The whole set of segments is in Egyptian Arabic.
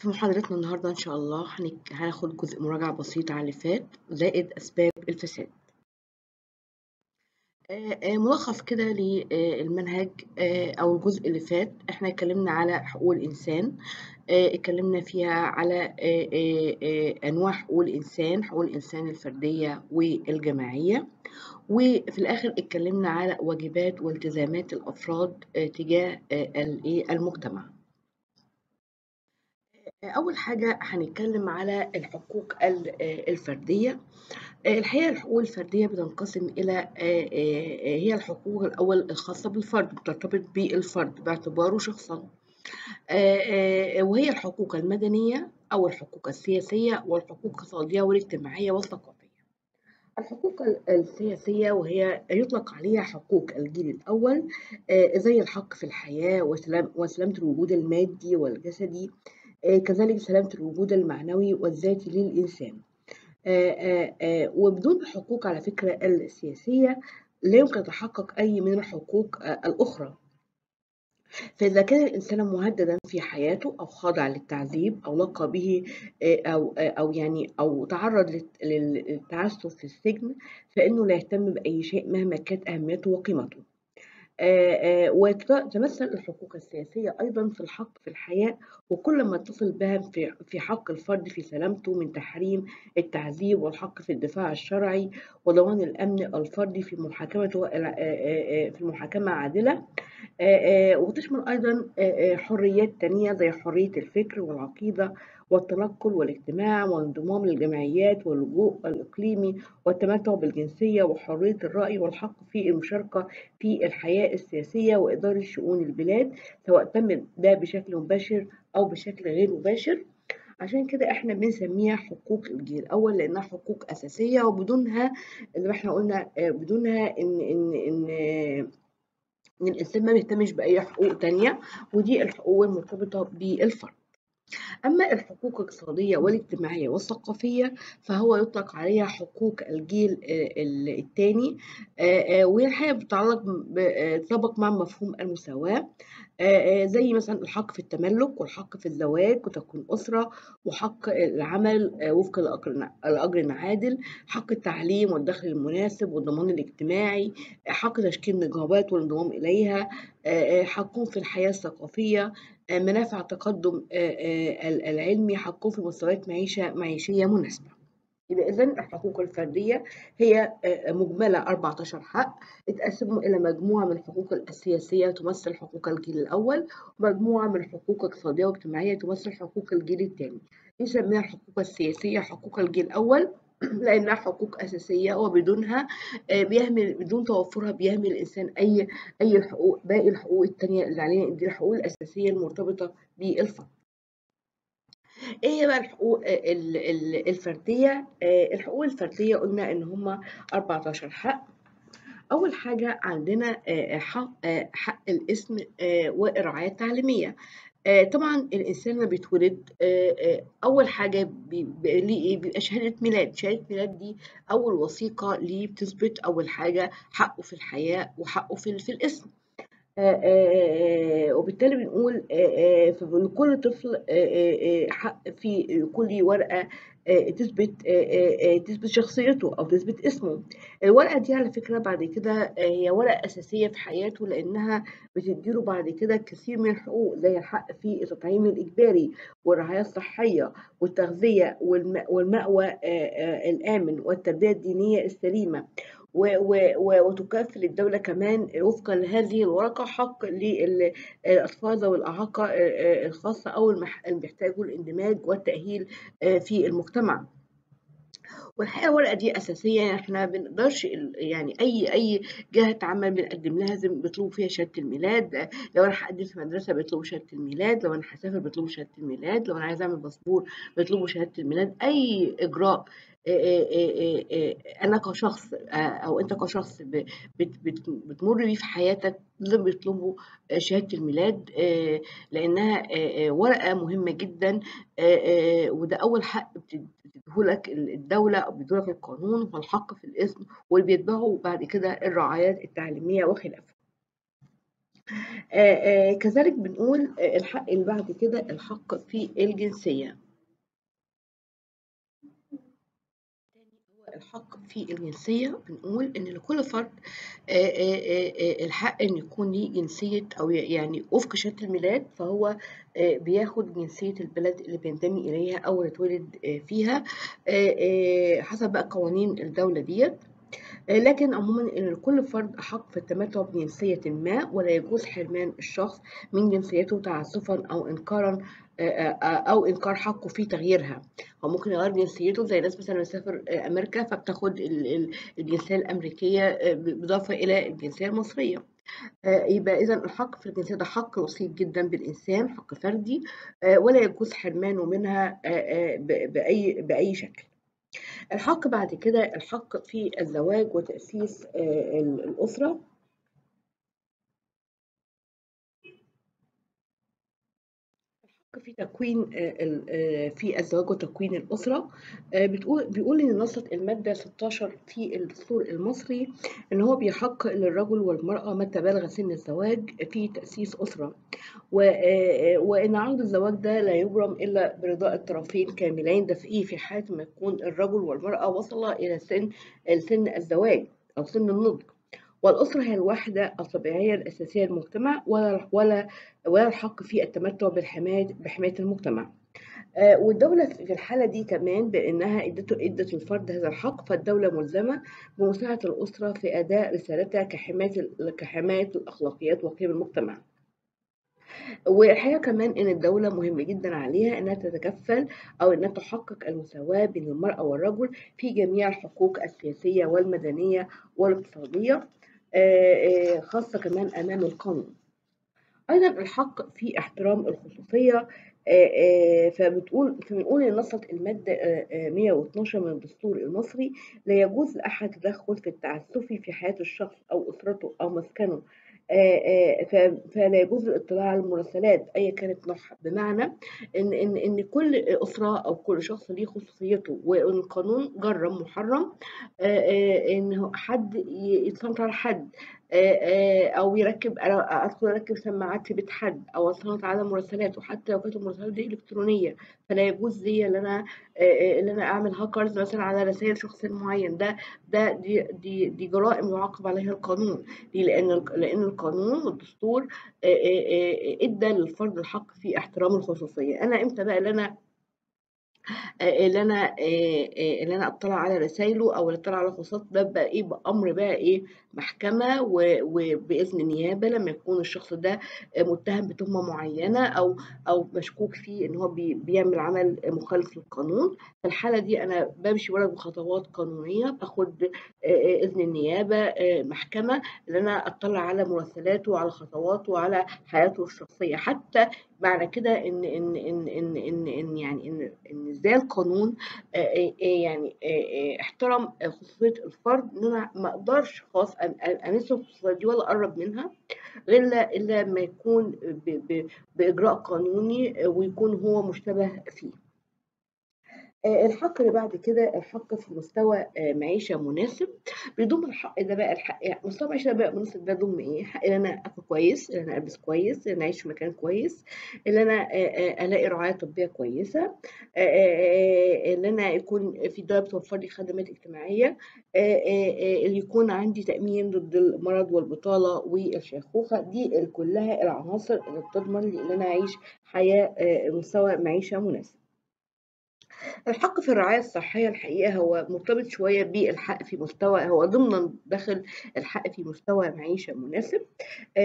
في محاضرتنا النهاردة إن شاء الله هنك- هناخد جزء مراجعة بسيط على اللي فات زائد أسباب الفساد. آه، آه، ملخص كده للمنهج آه، أو الجزء اللي فات إحنا اتكلمنا على حقوق الإنسان آه، اتكلمنا فيها على آه، آه، آه، أنواع حقوق الإنسان حقوق الإنسان الفردية والجماعية وفي الآخر اتكلمنا على واجبات والتزامات الأفراد آه، تجاه آه، الإيه؟ المجتمع. أول حاجة هنتكلم على الحقوق ال- آه، الفردية آه، الحقيقة الحقوق الفردية بتنقسم إلى آه، آه، آه، هي الحقوق الأول الخاصة بالفرد بترتبط بالفرد باعتباره شخصا آه، آه، وهي الحقوق المدنية أو الحقوق السياسية والحقوق الاقتصادية والاجتماعية والثقافية الحقوق ال- السياسية وهي يطلق عليها حقوق الجيل الأول آه، زي الحق في الحياة وسلام وسلامة الوجود المادي والجسدي آه، كذلك سلامة الوجود المعنوي والذاتي للإنسان آه، آه، آه، وبدون الحقوق على فكرة السياسية لا يمكن يتحقق أي من الحقوق آه، الأخرى فإذا كان الإنسان مهددا في حياته أو خاضع للتعذيب أو لقى به آه، أو آه، أو يعني أو تعرض للت- لل- للتعسف في السجن فإنه لا يهتم بأي شيء مهما كانت أهميته وقيمته آه، آه، وتتمثل الحقوق السياسية أيضا في الحق في الحياة وكل ما اتصل بها في في حق الفرد في سلامته من تحريم التعذيب والحق في الدفاع الشرعي وضمان الأمن الفردي في محاكمته آه، آه، آه، في محاكمة عادلة آه، آه، وتشمل أيضا آه، آه، حريات تانية زي حرية الفكر والعقيدة والتنقل والاجتماع والانضمام للجمعيات واللجوء الإقليمي والتمتع بالجنسية وحرية الرأي والحق في المشاركة في الحياة السياسية وإدارة شؤون البلاد سواء تم ده بشكل مباشر أو بشكل غير مباشر عشان كده احنا بنسميها حقوق الجيل الأول لأنها حقوق أساسية وبدونها زي ما احنا قلنا آه، بدونها إن إن إن آه، إن الإنسان ما بيهتمش بأي حقوق تانية ودي الحقوق المرتبطة بالفرد أما الحقوق الاقتصادية والاجتماعية والثقافية فهو يطلق عليها حقوق الجيل الثاني وهي الحقيقة بتتعلق ب- آه، تطابق مع مفهوم المساواة آه، آه، زي مثلا الحق في التملك والحق في الزواج وتكوين أسرة وحق العمل آه، وفق الأجر الأجر العادل حق التعليم والدخل المناسب والضمان الاجتماعي حق تشكيل نقابات والانضمام إليها آه، آه، حقهم في الحياة الثقافية آه، منافع التقدم آه، آه، ال- العلمي حقهم في مستويات معيشة معيشية مناسبة يبقى إذا الحقوق الفردية هي آه، مجملة 14 حق اتقسموا إلى مجموعة من الحقوق السياسية تمثل حقوق الجيل الأول ومجموعة من الحقوق الاقتصادية والاجتماعية تمثل حقوق الجيل الثاني نسميها الحقوق السياسية حقوق الجيل الأول لأنها حقوق أساسية وبدونها آه، بيهمل بدون توفرها بيهمل الإنسان أي أي حقوق باقي الحقوق التانية اللي علينا دي الحقوق الأساسية المرتبطة بالفرد. ايه هي بقى الحقوق ال- ال- الفردية آه، الحقوق الفردية قلنا ان هما 14 حق اول حاجة عندنا آه، حق آه، حق الاسم آه، والرعاية التعليمية آه، طبعا الانسان لما بيتولد آه، آه، اول حاجة بي- بي- ليه إيه؟ بيبقى شهادة ميلاد شهادة ميلاد دي اول وثيقة ليه بتثبت اول حاجة حقه في الحياة وحقه في في الاسم آه، آه، آه، وبالتالي بنقول آه، آه، فلكل طفل آه، آه، آه، حق في كل ورقة آه، تثبت آه، آه، آه، تثبت شخصيته أو تثبت اسمه الورقة دي على فكرة بعد كده آه، هي ورقة أساسية في حياته لأنها بتديله بعد كده كثير من الحقوق زي الحق في التطعيم الإجباري والرعاية الصحية والتغذية والم- والمأوى آه، آه، الآمن والتربية الدينية السليمة و- و- و- وتكفل الدولة كمان وفقا لهذه الورقة حق للأطفال ذوي الإعاقة آه، آه، الخاصة أو المح- اللي بيحتاجوا الاندماج والتأهيل آه، في المجتمع. والحقيقة الورقة دي أساسية إحنا بنقدرش ال- يعني أي أي جهة عمل بنقدم لها لازم بيطلبوا فيها شهادة الميلاد آه، لو أنا هقدم في مدرسة بيطلبوا شهادة الميلاد لو أنا هسافر بيطلبوا شهادة الميلاد لو أنا عايزة أعمل باسبور بيطلبوا شهادة الميلاد أي إجراء آه، آه، آه، آه، أنا كشخص آه، أو أنت كشخص ب- بت- بت- بتمر بيه في حياتك لازم بيطلبوا آه، شهادة الميلاد آه، لأنها آه، آه، ورقة مهمة جدا آه، آه، وده أول حق بتد- بتديهولك الدولة أو بيديهولك القانون هو الحق في الاسم واللي بيتبعه بعد كده الرعايات التعليمية وخلافه. آآ آآ كذلك بنقول آآ الحق اللي بعد كده الحق في الجنسية. هو الحق في الجنسية بنقول إن لكل فرد آآ آآ آآ الحق إن يكون ليه جنسية أو ي يعني وفق شهادة الميلاد فهو آآ بياخد جنسية البلد اللي بينتمي إليها أو اللي اتولد آآ فيها آآ آآ حسب بقى قوانين الدولة ديّة. آآ لكن عمومًا إن لكل فرد حق في التمتع بجنسية ما ولا يجوز حرمان الشخص من جنسيته تعسفًا أو إنكارًا آآ آآ أو إنكار حقه في تغييرها، هو ممكن يغيّر جنسيته زي ناس مثلًا بتسافر آآ أمريكا فبتاخد ال ال الجنسية الأمريكية آآ ب بالإضافة إلى الجنسية المصرية. آآ يبقى إذًا الحق في الجنسية ده حق وسيط جدًا بالإنسان، حق فردي آآ ولا يجوز حرمانه منها آآ آآ ب بأي بأي شكل. الحق بعد كده الحق في الزواج وتأسيس آآ ال الأسرة. الحق في تكوين آآ ال آآ في الزواج وتكوين الأسرة آآ بتقول بيقول إن نصت المادة 16 في الدستور المصري إن هو بيحق للرجل والمرأة متى بلغ سن الزواج في تأسيس أسرة، و آآ وإن عقد الزواج ده لا يُبرم إلا برضاء الطرفين كاملين، ده في إيه؟ في حالة ما يكون الرجل والمرأة وصلا إلى سن لسن الزواج أو سن النضج، والأسرة هي الوحدة الطبيعية الأساسية للمجتمع ولا ولا ولا الحق في التمتع بالحماية بحماية المجتمع. آآ والدولة في الحالة دي كمان بإنها ادته ادت للفرد هذا الحق، فالدولة ملزمة بمساعدة الأسرة في أداء رسالتها كحماية ال كحماية الأخلاقيات وقيم المجتمع. والحقيقة كمان إن الدولة مهم جدًا عليها إنها تتكفل أو إنها تحقق المساواة بين المرأة والرجل في جميع الحقوق السياسية والمدنية والاقتصادية آآ آآ خاصة كمان أمام القانون. أيضًا الحق في احترام الخصوصية آآ آآ فبتقول فبنقول إن نصت المادة آآ آآ 112 من الدستور المصري لا يجوز لأحد التدخل في التعسفي في حياة الشخص أو أسرته أو مسكنه آآ آآ ف فلا يجوز الاطلاع على المراسلات أيًا كانت نوعها، بمعنى إن إن إن كل أسرة أو كل شخص ليه خصوصيته وإن القانون جرّم محرم آآ آآ إنه حد ي يتصنت على حد آآ آآ أو يركّب أنا أدخل أركّب سماعات في بيت حد أو أتصنت على مراسلاته حتى لو كانت المراسلات دي إلكترونية، فلا يجوز ليّا إن أنا آآ آآ إن أنا أعمل hackers مثلًا على رسايل شخص معيّن، ده ده دي دي دي جرائم يُعاقب عليها القانون، ليه؟ لإن الق لإن القانون والدستور آآ آآ آآ ادّى للفرد الحق في احترام الخصوصية، أنا إمتى بقى اللي أنا آآ اللي أنا آآ آآ اللي أنا أطّلع على رسايله أو أطّلع على خصوصياته ده بقى إيه، بأمر بقى إيه، محكمة و وبإذن النيابة لمّا يكون الشخص ده آآ مُتّهم بتُهمة معيّنة أو أو مشكوك فيه إن هو بي بيعمل عمل مخالف للقانون، في الحالة دي أنا بامشي ورا بخطوات قانونية، باخد آآ إذن النيابة آآ محكمة إن أنا أطّلع على مراسلاته وعلى خطواته وعلى حياته الشخصية، حتى معنى كده إن إن إن إن إن إن يعني إن إن إزاي القانون آآ آآ يعني آآ آآ احترم خصوصية الفرد إن أنا ما أقدرش خلاص أن أن أمِس الخصوصية دي ولا أقرّب منها إلا إلا أمّا يكون ب ب بإجراء قانوني ويكون هو مُشتبه فيه. آآ الحق اللي بعد كده الحق في مستوى آآ معيشة مناسب، بيضم الحق ده بقى الحق مستوى معيشة بقى مناسب ده يضم إيه؟ حق إن أنا آكل كويس، إن أنا ألبس كويس، إن أنا أعيش في مكان كويس، إن أنا آآ آآ ألاقي رعاية طبية كويسة، آآ آآ إن أنا يكون في دولة بتوفر لي خدمات اجتماعية، آآ آآ اللي يكون عندي تأمين ضد المرض والبطالة والشيخوخة، دي ال كلها العناصر اللي بتضمن لي إن أنا أعيش حياة آآ مستوى معيشة مناسب. الحق في الرعاية الصحية الحقيقة هو مرتبط شوية بالحق في مستوى هو ضمنًا داخل الحق في مستوى معيشة مناسب، آآ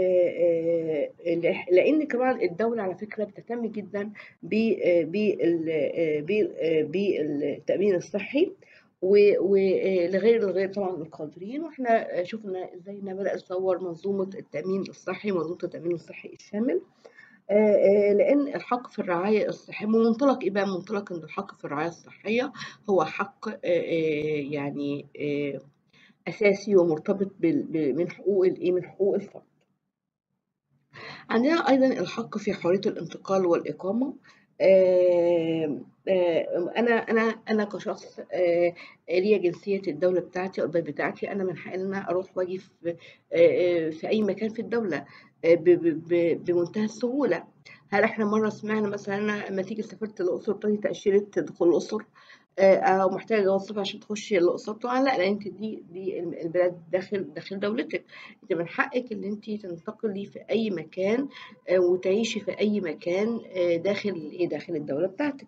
آآ آآ لح لإن كمان الدولة على فكرة بتهتم جدًا ب آآ بال آآ بال آآ بالتأمين الصحي و وآآ لغير لغير طبعًا القادرين، وإحنا شُفنا إزاي إنها بدأت تطوّر منظومة التأمين الصحي، منظومة التأمين الصحي الشامل. آآ آآ لإن الحق في الرعاية الصحية من منطلق إيه بقى، من منطلق إن الحق في الرعاية الصحية هو حق آآ آآ يعني آآ أساسي ومرتبط بال ب من حقوق الإيه، من حقوق الفرد. عندنا أيضًا الحق في حرية الانتقال والإقامة، آه، آه، انا انا انا كشخص آه، ليا جنسيه الدوله بتاعتي او البلد بتاعتي انا من حقي ان انا اروح واجي في آه، آه، في اي مكان في الدوله آه، ب- ب- ب- بمنتهى السهوله هل احنا مره سمعنا مثلا أنا لما تيجي سافرت الاقصر تاخدي تاشيره دخول الاقصر آه، او محتاجه جواز سفر عشان تخشي الاقصر طبعا لا لان انت دي دي البلاد داخل داخل دولتك انت من حقك ان انت تنتقلي في اي مكان آه، وتعيشي في اي مكان آه، داخل ايه داخل الدوله بتاعتك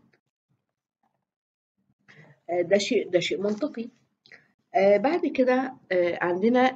آه، ده شيء ده شيء منطقي آه، بعد كده آه، عندنا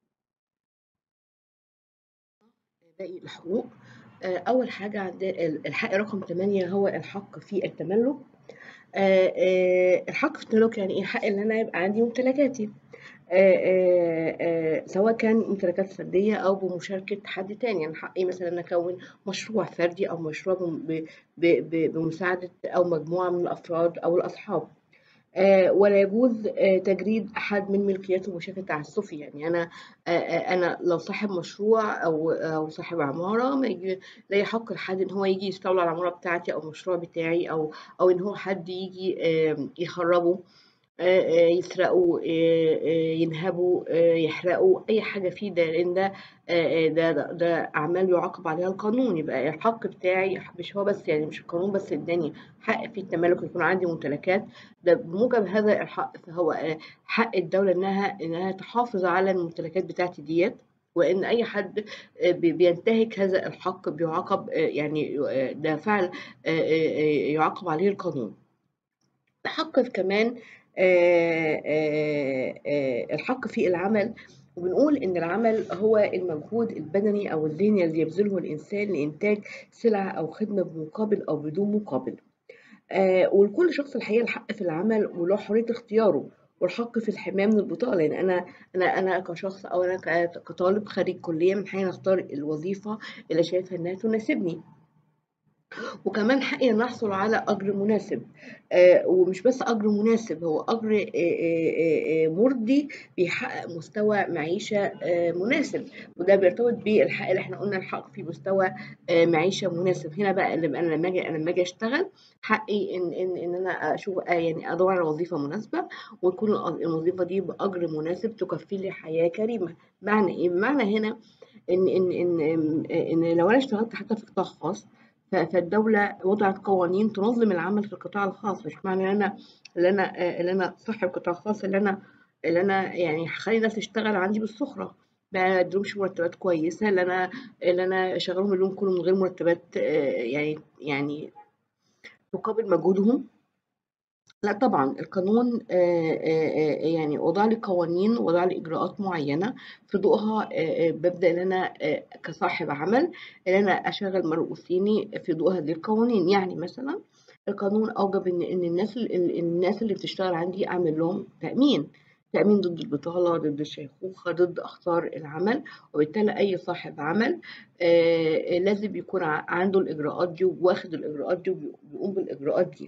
باقي الحقوق آه، أول حاجة عندنا الحق رقم 8 هو الحق في التملك آه، آه، الحق في التملك يعني إيه الحق إن أنا يبقى عندي ممتلكاتي آه، آه، آه، سواء كان ممتلكات فردية أو بمشاركة حد تاني يعني حقي مثلا إن أكون مشروع فردي أو مشروع بم- ب- ب- ب- بمساعدة أو مجموعة من الأفراد أو الأصحاب آه، ولا يجوز آه، تجريد أحد من ملكيته بشكل تعسفي يعني أنا آه، آه، أنا لو صاحب مشروع أو أو صاحب عمارة ما يجي لا يحق لحد إن هو يجي يستولى على العمارة بتاعتي أو المشروع بتاعي أو أو إن هو حد يجي آه، يخربه آه، آه، يسرقوا آه، آه، ينهبوا آه، يحرقوا أي حاجة فيه ده لأن ده آه، آه، ده ده ده أعمال يعاقب عليها القانون يبقى الحق بتاعي مش هو بس يعني مش القانون بس اداني حق في التملك يكون عندي ممتلكات ده بموجب هذا الحق فهو آه، حق الدولة إنها إنها تحافظ على الممتلكات بتاعتي ديت وإن أي حد آه، بي- بينتهك هذا الحق بيعاقب آه، يعني آه، ده فعل آه، آه، آه، يعاقب عليه القانون الحق في كمان آه، آه، آه، الحق في العمل وبنقول إن العمل هو المجهود البدني أو الذهني الذي يبذله الإنسان لإنتاج سلعة أو خدمة بمقابل أو بدون مقابل آه، ولكل شخص الحقيقة الحق في العمل وله حرية اختياره والحق في الحماية من البطالة يعني أنا أنا أنا كشخص أو أنا ك- كطالب خريج كلية من حقي أختار الوظيفة اللي شايفة إنها تناسبني وكمان حقي ان احصل على اجر مناسب آه ومش بس اجر مناسب هو اجر آه آه آه مرضي بيحقق مستوى معيشة آه مناسب وده بيرتبط بالحق اللي احنا قلنا الحق في مستوى آه معيشة مناسب هنا بقى اللي انا لما اجي انا لما اجي اشتغل حقي ان ان ان انا اشوف آه يعني ادور على وظيفة مناسبة ويكون الأ- الوظيفة دي باجر مناسب تكفي لي حياة كريمة معنى ايه معنى هنا ان ان ان ان لو انا اشتغلت حتى في قطاع خاص ف- فالدولة وضعت قوانين تنظم العمل في القطاع الخاص مش معنى ان انا اللي انا آه، اللي انا صاحب قطاع خاص اللي انا اللي انا يعني هخلي الناس تشتغل عندي بالسخرة ما اديلهمش مرتبات كويسة اللي انا اللي انا اشغلهم اليوم كله من غير مرتبات آه، يعني يعني تقابل مجهودهم لا طبعا القانون آه، آه، آه، يعني وضع لي قوانين وضع لي إجراءات معينة في ضوءها آه، آه، ببدأ إن أنا آه، كصاحب عمل إن أنا أشغل مرؤوسيني في ضوء هذه القوانين يعني مثلا القانون أوجب إن إن الناس ال- ال- الناس اللي بتشتغل عندي أعمل لهم تأمين تأمين ضد البطالة ضد الشيخوخة ضد أخطار العمل وبالتالي أي صاحب عمل آه، آه، لازم يكون ع- عنده الإجراءات دي واخد الإجراءات دي وبيقوم بالإجراءات دي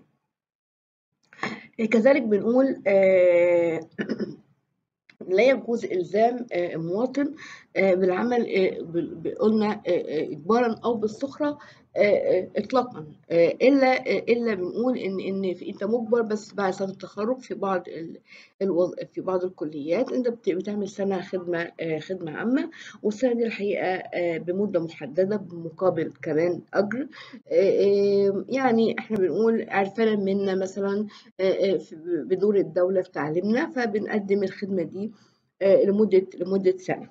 كذلك بنقول آه، لا يجوز إلزام آه، المواطن آه، بالعمل آه، بال- ب- قلنا آه، آه، إجبارا أو بالسخرة آه، آه، إطلاقا آه، إلا آه، إلا بنقول إن إن في- أنت مجبر بس بعد سنة التخرج في بعض ال- الوظ... في بعض الكليات أنت بت- بتعمل سنة خدمة آه، خدمة عامة والسنة دي الحقيقة آه، بمدة محددة بمقابل كمان أجر آه، آه، يعني إحنا بنقول عرفانا منا مثلا آه، آه، في- بدور الدولة في تعليمنا فبنقدم الخدمة دي آه، لمدة لمدة سنة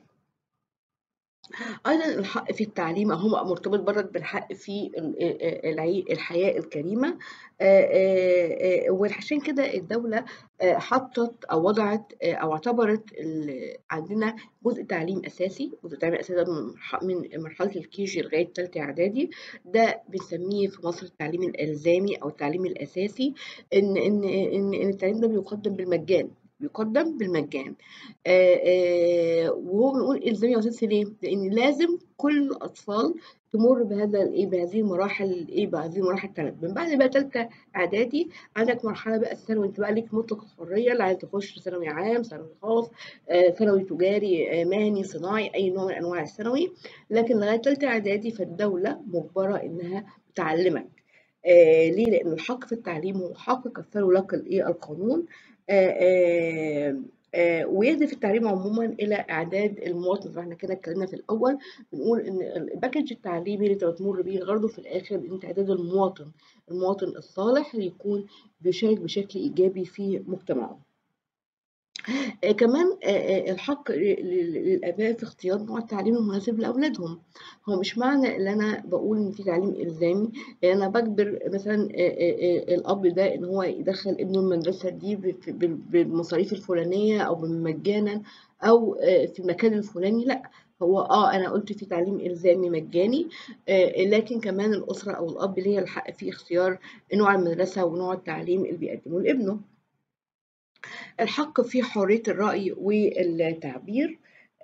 أيضا الحق في التعليم هو مرتبط برضك بالحق في ال- آه، العي- الحياة الكريمة آه، آه، آه، وعشان كده الدولة آه، حطت أو وضعت آه، أو اعتبرت ال- عندنا جزء تعليم أساسي جزء تعليم أساسي ده من مرح- من مرحلة الكيجي لغاية تالتة إعدادي ده بنسميه في مصر التعليم الإلزامي أو التعليم الأساسي إن إن إن إن التعليم ده بيقدم بالمجان بيقدم بالمجان آه، آه، وهو بنقول إلزامي وأساسي ليه؟ لأن لازم كل الأطفال تمر بهذا الإيه بهذه المراحل الإيه بهذه المراحل الثلاث من بعد بقى تالتة إعدادي عندك مرحلة بقى الثانوي أنت بقى ليك مطلق الحرية اللي عايز تخش ثانوي عام ثانوي خاص آه، ثانوي تجاري آه، مهني صناعي أي نوع من أنواع الثانوي لكن لغاية تالتة إعدادي فالدولة مجبرة إنها تعلمك آه ليه؟ لأن الحق في التعليم هو حق كفله لك الإيه القانون آه آه آه ويهدف التعليم عموما إلى إعداد المواطن فاحنا كده اتكلمنا في الأول بنقول إن الباكج التعليمي اللي أنت بتمر بيه غرضه في الآخر أنت إعداد المواطن المواطن الصالح اللي يكون بيشارك بشكل إيجابي في مجتمعه. آه كمان آه الحق للآباء في اختيار نوع التعليم المناسب لأولادهم هو مش معنى ان انا بقول ان في تعليم الزامي ان انا بجبر مثلا الاب ده ان هو يدخل ابنه المدرسه دي بالمصاريف الفلانيه او مجانا او في المكان الفلاني لا هو اه انا قلت في تعليم الزامي مجاني آه لكن كمان الاسره او الاب ليه الحق في اختيار نوع المدرسه ونوع التعليم اللي بيقدمه لابنه الحق في حريه الراي والتعبير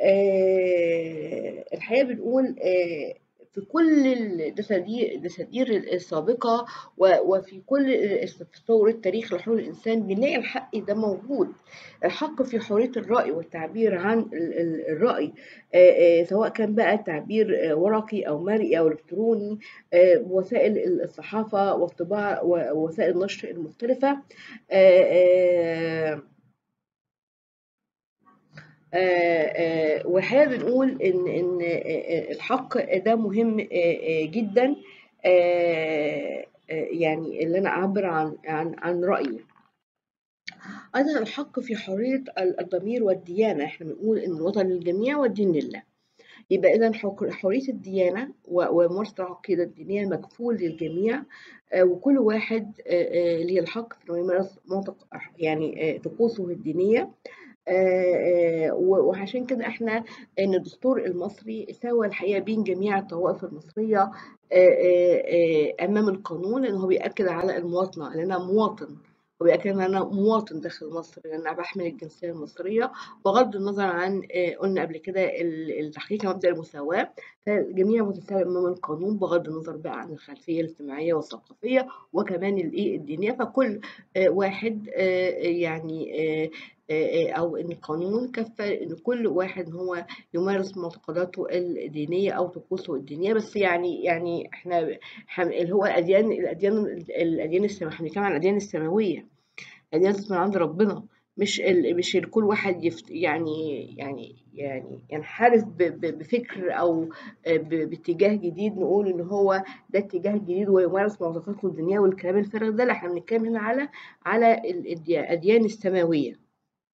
آه الحقيقه بنقول آه في كل الدساتير الدساتير السابقة وفي كل تطور التاريخ لحقوق الإنسان بنلاقي الحق ده موجود الحق في حرية الرأي والتعبير عن الرأي سواء كان بقى تعبير ورقي أو مرئي أو إلكتروني بوسائل الصحافة والطباعة ووسائل النشر المختلفة والحقيقة بنقول إن إن الحق ده مهم جدا يعني اللي أنا أعبر عن عن عن رأيي. أيضا الحق في حرية الضمير والديانة إحنا بنقول إن الوطن للجميع والدين لله. يبقى إذا حرية الديانة وممارسة العقيدة الدينية مكفول للجميع وكل واحد ليه الحق إنه يمارس يعني طقوسه الدينية وعشان كده احنا ان الدستور المصري سوى الحقيقه بين جميع الطوائف المصريه امام القانون لان هو بياكد على المواطنه ان انا مواطن وبيأكد ان انا مواطن داخل مصر لان انا بحمل الجنسيه المصريه بغض النظر عن قلنا قبل كده التحقيق مبدا المساواه فالجميع متساوي امام القانون بغض النظر بقى عن الخلفيه الاجتماعيه والثقافيه وكمان الايه الدينيه فكل واحد يعني او ان القانون كفى ان كل واحد هو يمارس معتقداته الدينيه او طقوسه الدينيه بس يعني يعني احنا اللي هو الاديان الاديان الاديان السماويه احنا بنتكلم عن الاديان السماويه الاديان من عند ربنا مش ال مش ال كل واحد يفت يعني يعني يعني ينحرف بفكر او باتجاه جديد نقول ان هو ده اتجاه جديد ويمارس معتقداته الدينيه والكلام الفارغ ده لا احنا بنتكلم هنا على على الاديان السماويه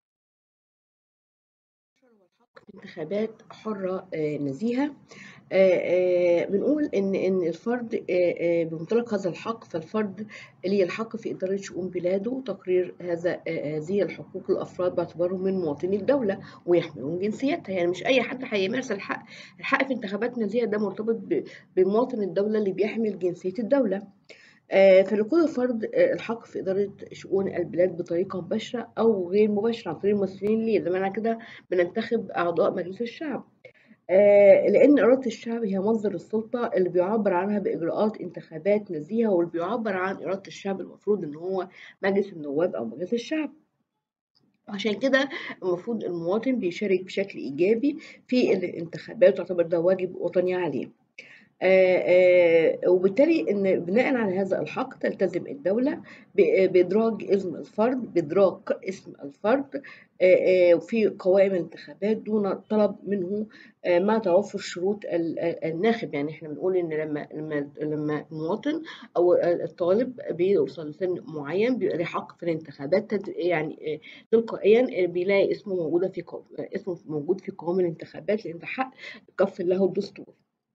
انتخابات حرة نزيهة بنقول ان ان الفرد بمنطلق هذا الحق فالفرد ليه الحق في اداره شؤون بلاده وتقرير هذا هذه الحقوق الافراد باعتبارهم من مواطني الدوله ويحملون جنسيتها يعني مش اي حد هيمارس الحق الحق في انتخابات نزيهه ده مرتبط بمواطن الدوله اللي بيحمل جنسيه الدوله فلكل فرد الحق في إدارة شؤون البلاد بطريقة مباشرة أو غير مباشرة عن طريق الممثلين ليه زي ما كده بننتخب أعضاء مجلس الشعب لأن إرادة الشعب هي مصدر السلطة اللي بيعبر عنها بإجراءات انتخابات نزيهة واللي بيعبر عن إرادة الشعب المفروض إن هو مجلس النواب أو مجلس الشعب عشان كده المفروض المواطن بيشارك بشكل إيجابي في الانتخابات ويعتبر ده واجب وطني عليه. آآ آآ وبالتالي ان بناء على هذا الحق تلتزم الدوله بادراج اسم الفرد بادراك اسم الفرد في قوائم الانتخابات دون طلب منه مع توفر شروط الناخب يعني احنا بنقول ان لما لما لما المواطن او الطالب بيوصل لسن معين بيبقى له حق في الانتخابات يعني تلقائيا بيلاقي اسمه موجوده في اسمه موجود في قوائم الانتخابات لان ده حق كفل له الدستور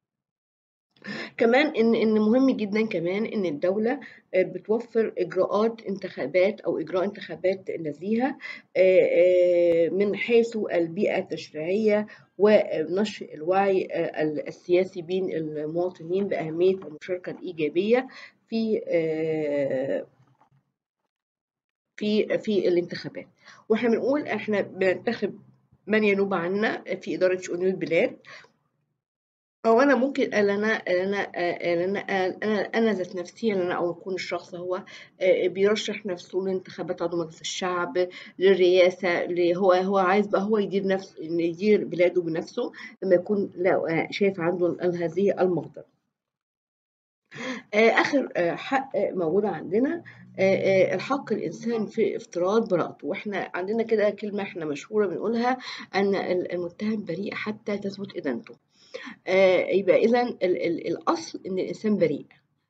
كمان ان ان مهم جدا كمان ان الدوله بتوفر اجراءات انتخابات او اجراء انتخابات نزيهه من حيث البيئه التشريعيه ونشر الوعي السياسي بين المواطنين باهميه المشاركه الايجابيه في في في الانتخابات واحنا بنقول احنا بننتخب من ينوب عنا في اداره شؤون البلاد أو أنا ممكن أنا أنا أنا أنا أنا أنا ذات نفسي أنا أو يكون الشخص هو بيرشح نفسه لانتخابات عضو مجلس الشعب للرئاسة اللي هو هو عايز بقى هو يدير نفس يدير بلاده بنفسه لما يكون لا شايف عنده هذه المقدرة. آخر حق موجود عندنا الحق الإنسان في افتراض براءته وإحنا عندنا كده كلمة إحنا مشهورة بنقولها أن المتهم بريء حتى تثبت إدانته يبقى إذا الأصل إن الإنسان بريء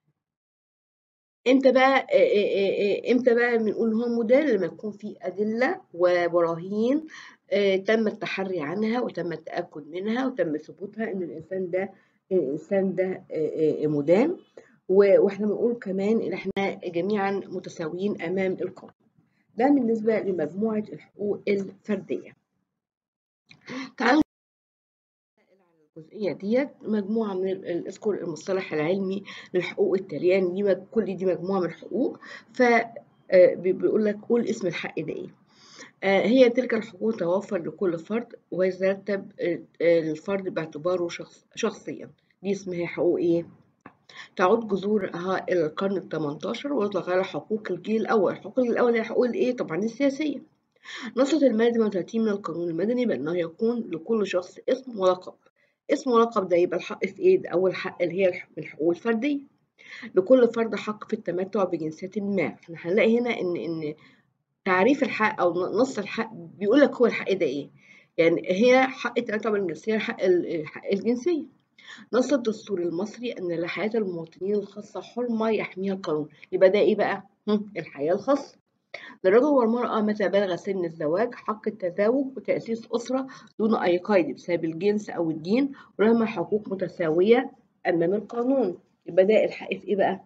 امتى بقى امتى بقى بنقول هو مدان لما يكون في ادله وبراهين تم التحري عنها وتم التاكد منها وتم ثبوتها ان الانسان ده الانسان ده مدان واحنا بنقول كمان ان احنا جميعا متساويين امام القانون ده بالنسبه لمجموعه الحقوق الفرديه تعالوا الجزئية ديت مجموعة من اذكر المصطلح العلمي للحقوق التالية يعني دي كل دي مجموعة من الحقوق فبيقول لك قول اسم الحق ده ايه هي تلك الحقوق توفر لكل فرد ويترتب الفرد باعتباره شخص شخصيا دي اسمها حقوق ايه تعود جذورها إلى القرن ال 18 ويطلق على حقوق الجيل الأول، حقوق الجيل الأول هي حقوق الإيه؟ طبعا السياسية. نصت المادة 38 من القانون المدني بأنه يكون لكل شخص اسم ولقب. اسم ولقب ده يبقى الحق في إيه؟ ده أول حق اللي هي من الحقوق الفردية. لكل فرد حق في التمتع بجنسية ما، احنا هنلاقي هنا إن إن تعريف الحق أو نص الحق بيقول لك هو الحق ده إيه؟ يعني هي حق التمتع بالجنسية حق الجنسية. نص الدستور المصري أن لحياة المواطنين الخاصة حرمة يحميها القانون يبقى ده إيه بقى؟ الحياة الخاصة للرجل والمرأة متى بلغ سن الزواج حق التزاوج وتأسيس أسرة دون أي قيد بسبب الجنس أو الدين ولهما حقوق متساوية أمام القانون يبقى ده الحق في إيه بقى؟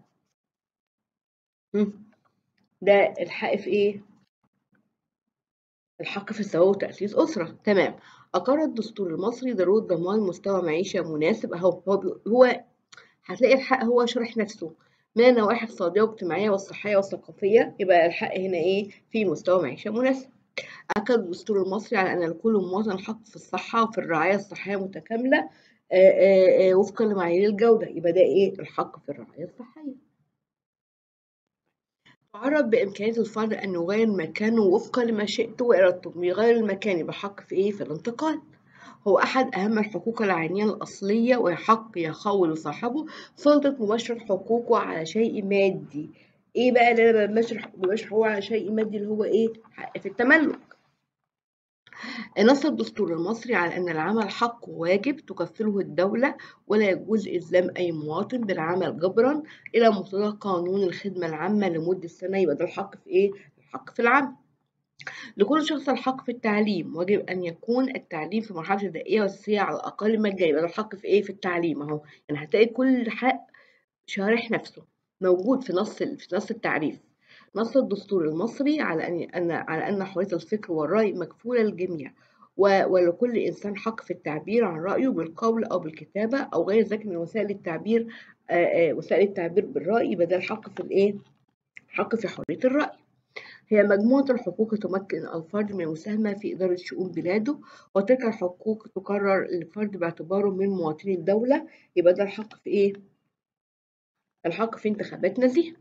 ده الحق في إيه؟ الحق في الزواج وتأسيس أسرة تمام أقر الدستور المصري ضرورة ضمان مستوى معيشة مناسب أهو هو هو هتلاقي الحق هو شرح نفسه من النواحي الاقتصادية والاجتماعية والصحية والثقافية يبقى الحق هنا إيه في مستوى معيشة مناسب أكد الدستور المصري على أن لكل مواطن حق في الصحة وفي الرعاية الصحية متكاملة وفقا لمعايير الجودة يبقى ده إيه الحق في الرعاية الصحية تعرف بإمكانية الفرد أن يغير مكانه وفقا لمشيئته وإرادته يغير المكان يبقى حق في إيه؟ في الانتقال هو أحد أهم الحقوق العينية الأصلية وحق يخول صاحبه سلطة مباشرة حقوقه على شيء مادي إيه بقى اللي أنا بمشر بمشر حقوقه على شيء مادي اللي هو إيه؟ حق في التملك نص الدستور المصري على أن العمل حق واجب تكفله الدولة ولا يجوز إلزام أي مواطن بالعمل جبرا إلى مقتضى قانون الخدمة العامة لمدة سنة يبقى ده الحق في إيه؟ الحق في العمل. لكل شخص الحق في التعليم واجب أن يكون التعليم في مرحلة ابتدائية وأساسية على الأقل مجاني يبقى ده الحق في إيه؟ في التعليم أهو يعني هتلاقي كل حق شارح نفسه موجود في نص في نص التعريف. نص الدستور المصري على أن أن على أن حرية الفكر والرأي مكفولة للجميع ولكل إنسان حق في التعبير عن رأيه بالقول أو بالكتابة أو غير ذلك من وسائل التعبير وسائل التعبير بالرأي يبقى ده الحق في الإيه؟ حق في حرية الرأي. هي مجموعة الحقوق تمكن الفرد من المساهمة في إدارة شؤون بلاده وتلك الحقوق تقرر للفرد باعتباره من مواطني الدولة يبقى ده الحق في إيه؟ الحق في انتخابات نزيهة.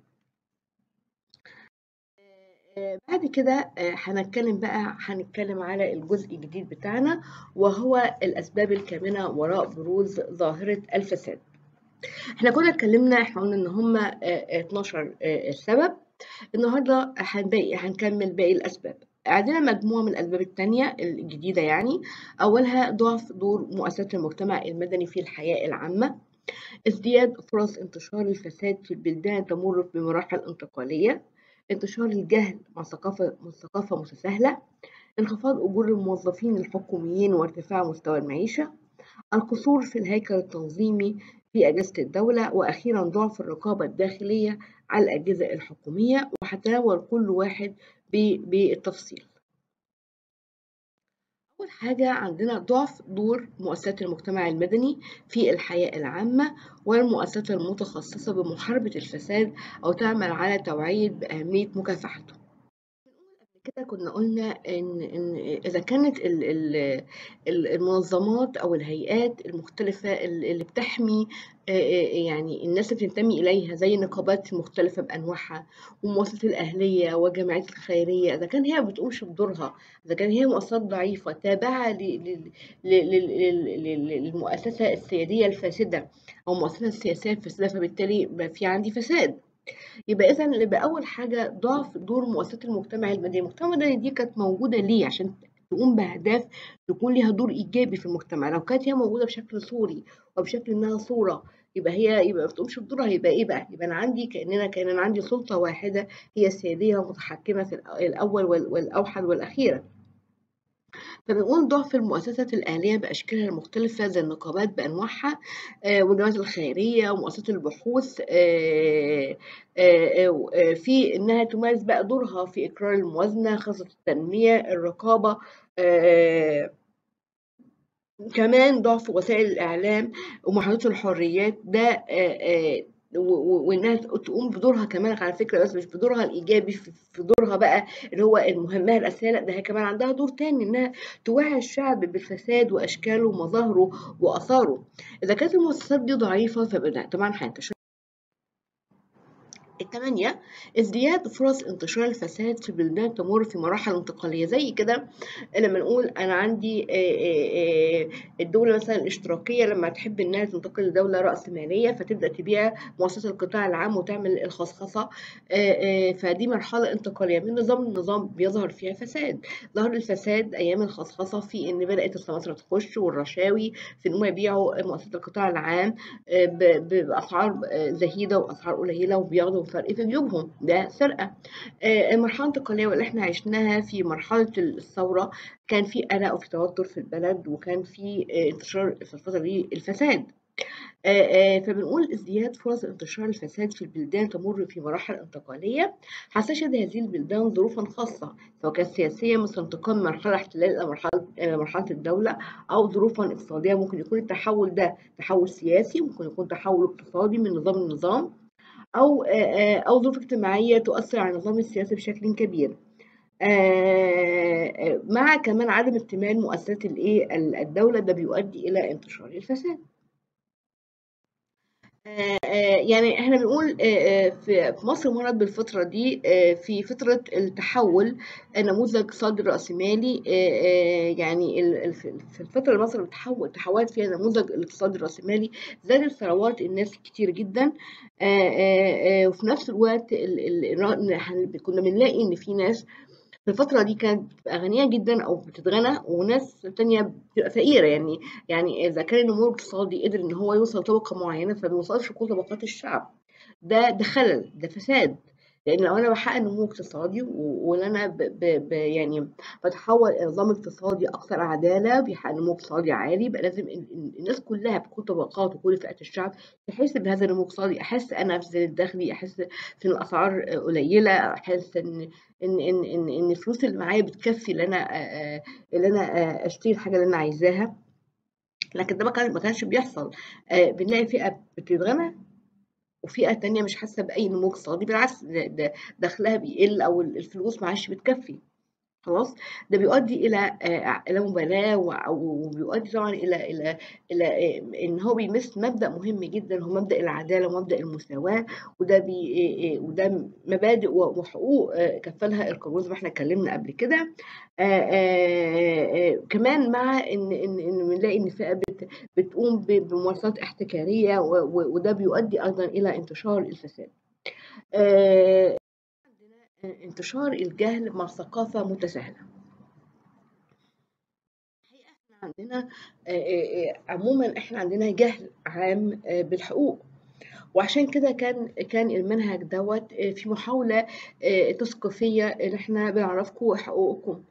بعد كده هنتكلم بقى هنتكلم على الجزء الجديد بتاعنا وهو الأسباب الكامنة وراء بروز ظاهرة الفساد. احنا كنا اتكلمنا احنا قلنا ان هما 12 سبب النهارده هنباقي هنكمل باقي الأسباب. عندنا مجموعة من الأسباب التانية الجديدة يعني أولها ضعف دور مؤسسات المجتمع المدني في الحياة العامة ازدياد فرص انتشار الفساد في البلدان تمر بمراحل انتقالية انتشار الجهل مع ثقافة ثقافة متساهلة انخفاض أجور الموظفين الحكوميين وارتفاع مستوى المعيشة القصور في الهيكل التنظيمي في أجهزة الدولة وأخيرا ضعف الرقابة الداخلية على الأجهزة الحكومية وهتناول كل واحد بالتفصيل أول حاجة عندنا ضعف دور مؤسسات المجتمع المدني في الحياة العامة والمؤسسات المتخصصة بمحاربة الفساد أو تعمل على توعية بأهمية مكافحته. بنقول قبل كده كنا قلنا إن إن إذا كانت ال ال ال المنظمات أو الهيئات المختلفة ال اللي بتحمي آآ يعني الناس اللي بتنتمي إليها زي النقابات المختلفة بأنواعها والمؤسسات الأهلية والجمعيات الخيرية، إذا كان هي ما بتقومش بدورها، إذا كان هي مؤسسات ضعيفة تابعة ل لل ل لل لل لل للمؤسسة السيادية الفاسدة أو المؤسسة السياسية الفاسدة، فبالتالي يبقى في عندي فساد. يبقى إذًا يبقى أول حاجة ضعف دور مؤسسات المجتمع المدني، المجتمع المدني دي كانت موجودة ليه؟ عشان تقوم بأهداف يكون ليها دور إيجابي في المجتمع، لو كانت هي موجودة بشكل صوري وبشكل إنها صورة يبقى هي يبقى ما بتقومش بدورها يبقى إيه بقى؟ يبقى أنا عندي كأننا كأن أنا عندي سلطة واحدة هي السيادية والمتحكمة في الأ الأول وال والأوحد والأخيرة. فبنقول ضعف المؤسسات الأهلية بأشكالها المختلفة زي النقابات بأنواعها آآ والجمعيات الخيرية ومؤسسات البحوث آآ آآ في إنها تمارس بقى دورها في إقرار الموازنة، خطط التنمية، الرقابة آآ كمان ضعف وسائل الإعلام ومحدودة الحريات ده آآ و و وإنها تقوم بدورها كمان على فكرة بس مش بدورها الإيجابي في في دورها بقى اللي هو المهمة الأساسية لأ ده هي كمان عندها دور تاني إنها توعي الشعب بالفساد وأشكاله ومظاهره وآثاره. إذا كانت المؤسسات دي ضعيفة فب طبعًا هينتشر التمانية ازدياد فرص انتشار الفساد في بلدان تمر في مراحل انتقالية زي كده لما نقول أنا عندي آآ الدولة مثلًا الاشتراكية لما تحب إنها تنتقل لدولة رأسمالية فتبدأ تبيع مؤسسات القطاع العام وتعمل الخصخصة آآ فدي مرحلة انتقالية من نظام لنظام بيظهر فيها فساد، ظهر الفساد أيام الخصخصة في إن بدأت السماسرة تخش والرشاوي في إن هم يبيعوا مؤسسات القطاع العام ب ب بأسعار زهيدة وأسعار قليلة وبياخدوا فرق في جيوبهم ده سرقة آه، المرحلة الانتقالية واللي احنا عشناها في مرحلة الثورة كان في قلق وفي توتر في البلد وكان في آه، انتشار في الفترة دي الفساد آه، فبنقول ازدياد فرص انتشار الفساد في البلدان تمر في مراحل انتقالية هتشهد هذه البلدان ظروفا خاصة سواء كانت سياسية مثل انتقال من مرحلة احتلال إلى مرحلة إلى مرحلة الدولة أو ظروفا اقتصادية ممكن يكون التحول ده تحول سياسي ممكن يكون تحول اقتصادي من نظام لنظام أو أو ظروف اجتماعية تؤثر على النظام السياسي بشكل كبير. مع كمان عدم اكتمال مؤسسات الإيه الدولة ده بيؤدي إلى انتشار الفساد. يعني احنا بنقول في مصر مرت بالفترة دي في فترة التحول نموذج اقتصادي رأسمالي يعني في الفترة اللي مصر بتحول تحولت فيها نموذج الاقتصادي الرأسمالي زادت ثروات الناس كتير جدا وفي نفس الوقت كنا بنلاقي ان في ناس في الفترة دي كانت بتبقى غنية جدا أو بتتغنى وناس تانية بتبقى فقيرة يعني يعني إذا كان النمو الاقتصادي قدر إن هو يوصل لطبقة معينة فما يوصلش لكل طبقات الشعب ده ده خلل ده فساد لأن لو أنا بحقق نمو اقتصادي وإن أنا ب ب ب يعني بتحول إلى نظام اقتصادي أكثر عدالة بيحقق نمو اقتصادي عالي يبقى لازم الناس كلها بكل طبقات وكل فئات الشعب تحس بهذا النمو الاقتصادي أحس أنا في زيادة دخلي أحس في الأسعار قليلة أحس إن إن إن إن إن الفلوس اللي معايا بتكفي اللي أنا اللي أنا أشتري الحاجة اللي أنا عايزاها لكن ده ما كانش بيحصل بنلاقي فئة بتتغنى وفئة تانية مش حاسة بأي نمو اقتصادي بالعكس ده دخلها بيقل أو الفلوس معاش بتكفي خلاص ده بيؤدي إلى إلى مبالاة وبيؤدي طبعا إلى إلى إلى إن هو بيمس مبدأ مهم جدا هو مبدأ العدالة ومبدأ المساواة وده بي وده مبادئ وحقوق كفلها القانون زي ما احنا اتكلمنا قبل كده كمان مع إن إن إن بنلاقي إن فئة بتقوم بممارسات احتكارية وده بيؤدي أيضا إلى انتشار الفساد. انتشار الجهل مع ثقافة متساهلة الحقيقة احنا عندنا عموما احنا عندنا جهل عام بالحقوق وعشان كده كان كان المنهج دوت في محاولة تثقيفية ان احنا بنعرفكم حقوقكم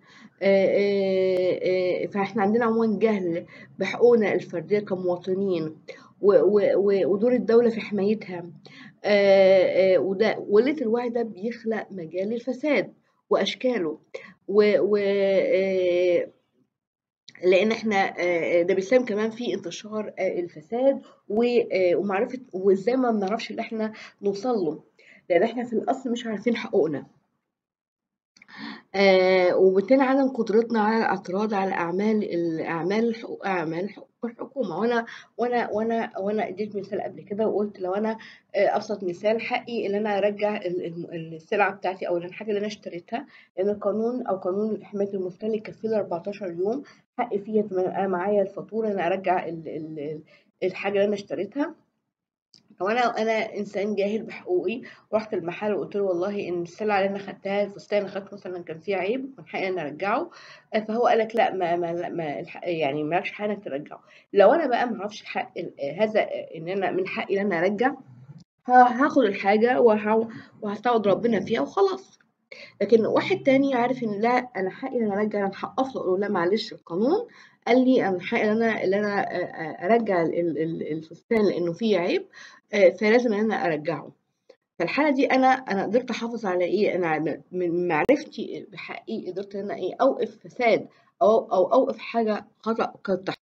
فاحنا عندنا عموما جهل بحقوقنا الفردية كمواطنين ودور الدولة في حمايتها آه آه وده وقلة الوعي ده بيخلق مجال للفساد وأشكاله و, و آه لأن احنا ده بيساهم كمان في انتشار الفساد ومعرفة وازاي ما بنعرفش اللي احنا نوصل له لأن احنا في الأصل مش عارفين حقوقنا آه وبالتالي عدم قدرتنا على الاعتراض على اعمال الاعمال الحقوق اعمال حقوق الحكومه وانا وانا وانا وانا اديت مثال قبل كده وقلت لو انا آه، ابسط مثال حقي ان انا ارجع ال- ال- السلعه بتاعتي او الحاجه اللي انا اشتريتها لان القانون او قانون حمايه المستهلك كفيل 14 يوم حقي فيها انا معايا الفاتوره ان أنا ارجع ال- ال- الحاجه اللي انا اشتريتها لو انا انا انسان جاهل بحقوقي رحت المحل وقلت له والله ان السلعه اللي انا خدتها الفستان اللي خدته مثلا كان فيه عيب من حقي ان ارجعه آه، فهو قال لك لا ما, ما, ما الحق- يعني مالكش حق انك ترجعه لو انا بقى ما اعرفش حق ال- آه، هذا آه، ان انا من حقي ان انا ارجع ه- هاخد الحاجه وه- وهستعوض ربنا فيها وخلاص لكن واحد تاني عارف ان لا انا حقي ان انا ارجع انا هقف له اقول له لا معلش القانون قال لي انا حقي ان انا ان انا آه، آه، ارجع ال- ال- ال- الفستان لانه فيه عيب آه، فلازم ان انا ارجعه فالحالة دي أنا أنا قدرت أحافظ على إيه أنا من معرفتي بحقي قدرت إن أنا إيه أوقف فساد أو أو أوقف حاجة خطأ قد تحصل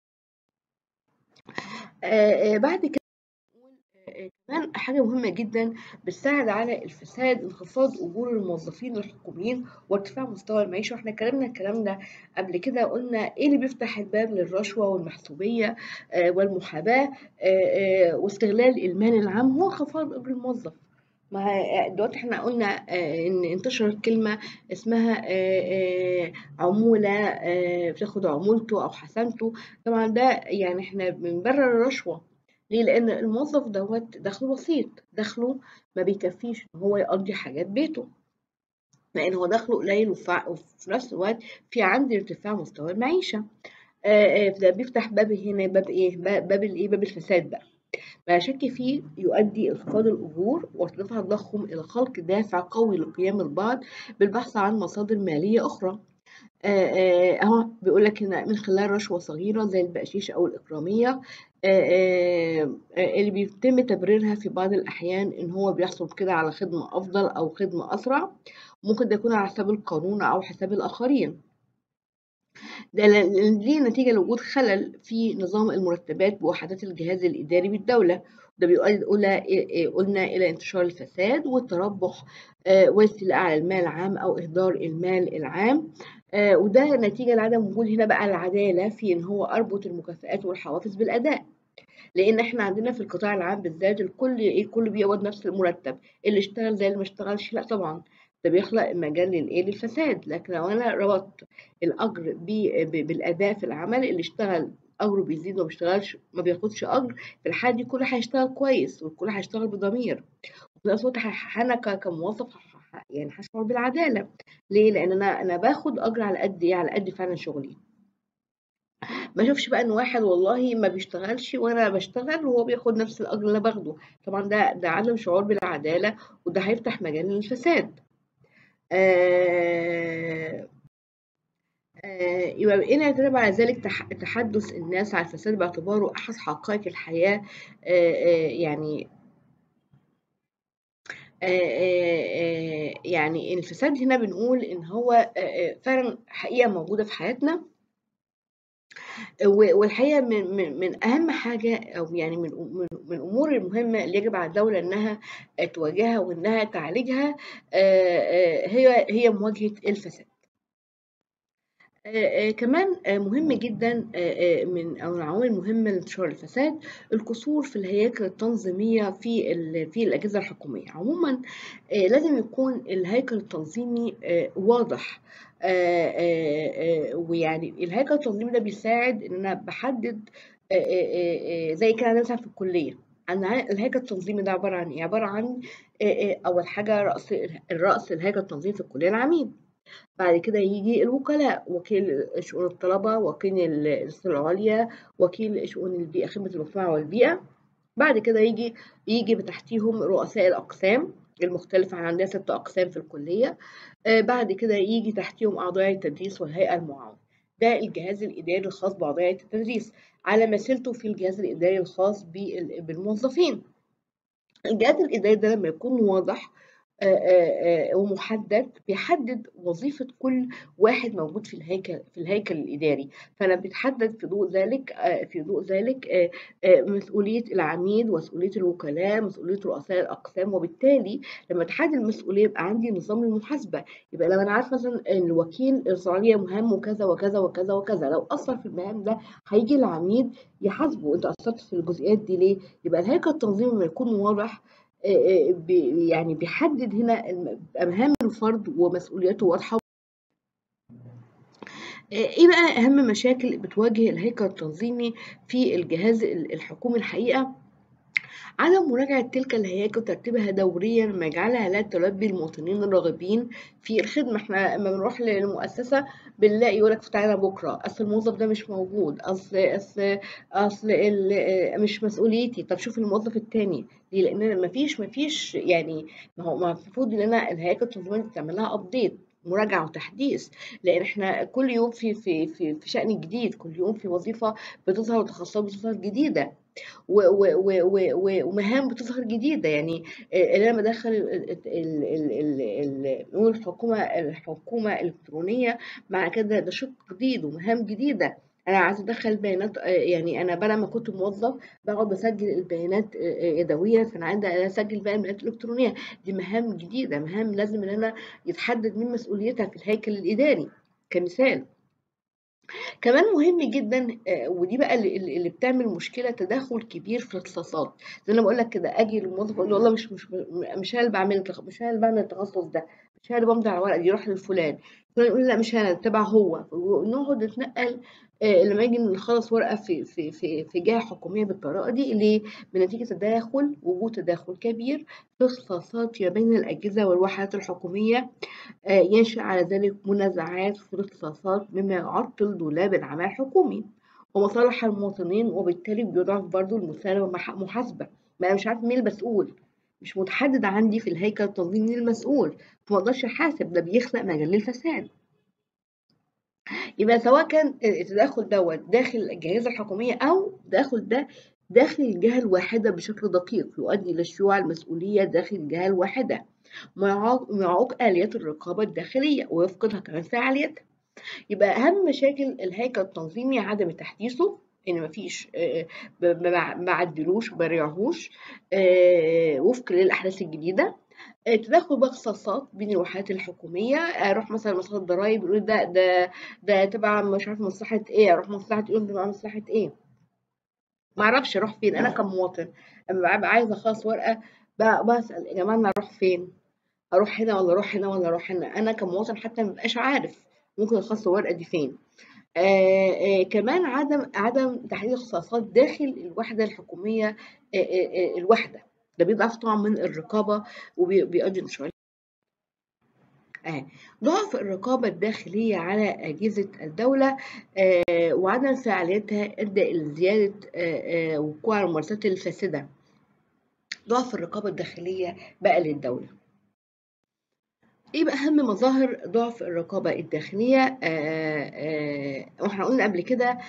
آه، آه، بعد كده آه، كمان حاجة مهمة جدا بتساعد على الفساد انخفاض أجور الموظفين الحكوميين وارتفاع مستوى المعيشة واحنا اتكلمنا الكلام ده قبل كده قلنا ايه اللي بيفتح الباب للرشوة والمحسوبية آه، والمحاباة آه، آه، واستغلال المال العام هو انخفاض أجر الموظف ما هي- دلوقتي احنا قلنا آه، ان انتشرت كلمة اسمها آه، آه، عمولة آه، بتاخد عمولته او حسنته طبعا ده يعني احنا بنبرر الرشوة ليه لان الموظف دوت دخله بسيط دخله ما بيكفيش ان هو يقضي حاجات بيته لان هو دخله قليل وفع- وفي نفس الوقت في عندي ارتفاع مستوى المعيشة آه، آه، ده بيفتح باب هنا باب ايه باب باب الايه باب الفساد بقى ما شك فيه يؤدي انخفاض الأجور وارتفاع التضخم إلى خلق دافع قوي لقيام البعض بالبحث عن مصادر مالية أخرى آه، آه، أهو بيقول لك هنا من خلال رشوة صغيرة زي البقشيش أو الإكرامية آه، آه، آه، اللي بيتم تبريرها في بعض الأحيان إن هو بيحصل كده على خدمة أفضل أو خدمة أسرع ممكن ده يكون على حساب القانون أو حساب الآخرين ده ل- دي نتيجة لوجود خلل في نظام المرتبات بوحدات الجهاز الإداري بالدولة ده بيؤدي إلى قلنا إلى انتشار الفساد والتربح آه، والاستيلاء على المال العام أو إهدار المال العام آه، وده نتيجة لعدم وجود هنا بقى العدالة في إن هو أربط المكافآت والحوافز بالأداء لأن إحنا عندنا في القطاع العام بالذات الكل إيه كله بيقبض نفس المرتب اللي اشتغل زي اللي ما اشتغلش لا طبعا ده بيخلق مجال للإيه للفساد لكن لو أنا ربطت الأجر ب- ب- بالأداء في العمل اللي اشتغل أجره بيزيد وما بيشتغلش ما بياخدش أجر في الحالة دي كله هيشتغل كويس والكل هيشتغل بضمير وفي نفس الوقت ه- أنا ك- كموظف ه- ه- يعني هشعر بالعدالة ليه؟ لأن أنا أنا باخد أجر على قد إيه على قد فعلا شغلي ما اشوفش بقى ان واحد والله ما بيشتغلش وانا بشتغل وهو بياخد نفس الاجر اللي انا باخده طبعا ده ده عدم شعور بالعداله وده هيفتح مجال للفساد آه آه يبقى بقينا يترتب على ذلك تح- تحدث الناس على الفساد باعتباره احد حقائق الحياه آه آه يعني آه آه آه يعني الفساد هنا بنقول ان هو آه آه فعلا حقيقه موجوده في حياتنا و- والحقيقة من, من, من أهم حاجة أو يعني من من من الأمور المهمة اللي يجب على الدولة إنها تواجهها وإنها تعالجها آه، آه، هي هي مواجهة الفساد. آه، آه، كمان آه، مهم جدا آه، آه، من أو العوامل المهمة لانتشار الفساد القصور في الهياكل التنظيمية في ال- في الأجهزة الحكومية عموما آه، لازم يكون الهيكل التنظيمي آه، واضح آه، آه، آه، ويعني الهيكل التنظيمي ده بيساعد إن أنا بحدد آه، آه، آه، آه، زي كده مثلا في الكلية أنا الهيكل التنظيمي ده عبارة عن إيه؟ عبارة عن آه، آه، أول حاجة رأس الرأس الهيكل التنظيمي في الكلية العميد بعد كده يجي الوكلاء وكيل شؤون الطلبة وكيل الإدارة العليا وكيل شؤون البيئة خدمة المجتمع والبيئة بعد كده يجي يجي بتحتيهم رؤساء الأقسام المختلفة عن عندنا ست أقسام في الكلية آه بعد كده يجي تحتيهم أعضاء التدريس والهيئة المعاونة ده الجهاز الإداري الخاص بأعضاء التدريس على مثيلته في الجهاز الإداري الخاص بال- بالموظفين الجهاز الإداري ده لما يكون واضح ومحدد بيحدد وظيفة كل واحد موجود في الهيكل في الهيكل الإداري فأنا بتحدد في ضوء ذلك في ضوء ذلك مسؤولية العميد ومسؤولية الوكلاء مسؤولية رؤساء الأقسام وبالتالي لما تحدد المسؤولية يبقى عندي نظام المحاسبة يبقى لما أنا عارف مثلا إن الوكيل الصناعية مهمه كذا وكذا وكذا وكذا لو أثر في المهام ده هيجي العميد يحاسبه أنت أثرت في الجزئيات دي ليه؟ يبقى الهيكل التنظيمي لما يكون واضح يعني بيحدد هنا مهام الفرد ومسؤولياته واضحة ايه بقى اهم مشاكل بتواجه الهيكل التنظيمي في الجهاز الحكومي الحقيقة عدم مراجعة تلك الهياكل وترتيبها دوريا ما يجعلها لا تلبي المواطنين الراغبين في الخدمة احنا لما بنروح للمؤسسة بنلاقي يقول لك تعالى بكرة أصل الموظف ده مش موجود أصل أصل أصل مش مسؤوليتي طب شوف الموظف التاني ليه؟ لأن مفيش مفيش يعني ما هو المفروض إن أنا الهياكل التنظيمية تعمل لها أبديت مراجعة وتحديث لأن احنا كل يوم في في في في شأن جديد كل يوم في وظيفة بتظهر وتخصصات بتظهر جديدة ومهام بتظهر جديدة يعني اللي أنا بدخل نقول الحكومة الحكومة الإلكترونية مع كده ده شق جديد ومهام جديدة انا عايزه ادخل بيانات يعني انا بدل ما كنت موظف بقعد بسجل البيانات يدويا فانا عندي اسجل بقى البيانات الالكترونيه دي مهام جديده مهام لازم ان انا يتحدد من مسؤوليتها في الهيكل الاداري كمثال كمان مهم جدا ودي بقى اللي, اللي بتعمل مشكله تداخل كبير في الاختصاصات زي ما بقول لك كده اجي للموظف اقول له والله مش مش مش انا اللي بعمل مش انا اللي بعمل التخصص ده مش انا اللي بمضي على الورقه دي يروح للفلان فلان يقول لا مش انا تبع هو ونقعد نتنقل لما يجي نخلص ورقه في في في في جهه حكوميه بالطريقه دي ليه؟ بنتيجه تداخل وجود تداخل كبير في اختصاصات ما بين الاجهزه والوحدات الحكوميه ينشا على ذلك منازعات في الاختصاصات مما يعطل دولاب العمل الحكومي ومصالح المواطنين وبالتالي بيضعف برضو المساهمه محاسبه ما انا مش عارف مين المسؤول مش متحدد عندي في الهيكل التنظيمي مين المسؤول فما اقدرش احاسب ده بيخلق مجال للفساد يبقى سواء كان التدخل دوت داخل الجهازة الحكومية أو التدخل ده داخل الجهة الواحدة بشكل دقيق يؤدي إلى شيوع المسؤولية داخل الجهة الواحدة ويعوق آليات الرقابة الداخلية ويفقدها كمان فعاليتها يبقى أهم مشاكل الهيكل التنظيمي عدم تحديثه ان مفيش ما عدلوش وما رجعهوش وفق للاحداث الجديده تدخل بقى اختصاصات بين الوحدات الحكوميه اروح مثلا مصلحه الضرايب يقول ده ده ده تبع مش عارف مصلحه ايه اروح مصلحه يقول تبع مصلحه ايه ما اعرفش اروح فين انا كمواطن اما ببقى عايزه اخلص ورقه بسال يا جماعه انا اروح فين اروح هنا ولا اروح هنا ولا اروح هنا انا كمواطن حتى ما ببقاش عارف ممكن اخلص الورقه دي فين آه آه كمان عدم عدم تحديد اختصاصات داخل الوحده الحكوميه آه الوحده ده بيضعف طبعا من الرقابه وبيؤدي لشويه آه. ضعف الرقابة الداخلية على أجهزة الدولة آه وعدم فعاليتها أدى إلى زيادة آه آه وقوع الممارسات الفاسدة ضعف الرقابة الداخلية بقى للدولة ايه بقى اهم مظاهر ضعف الرقابه الداخليه واحنا قلنا قبل كده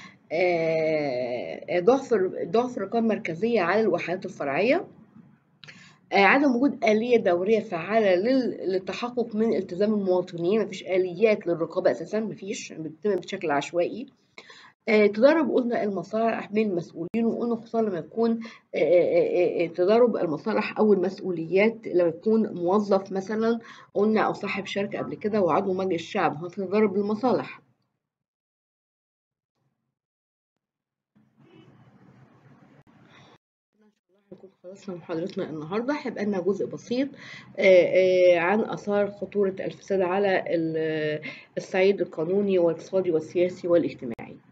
ضعف ضعف الرقابه المركزيه على الوحدات الفرعيه عدم وجود آلية دورية فعالة للتحقق من التزام المواطنين مفيش آليات للرقابة أساسا مفيش بتتم بشكل عشوائي تضارب قلنا المصالح بين المسؤولين وقلنا خصوصا لما يكون تضارب المصالح او المسؤوليات لما يكون موظف مثلا قلنا او صاحب شركه قبل كده وعضو مجلس الشعب هو تضارب المصالح نكون خلصنا محاضرتنا النهارده هيبقى لنا جزء بسيط عن اثار خطوره الفساد على الصعيد القانوني والاقتصادي والسياسي والاجتماعي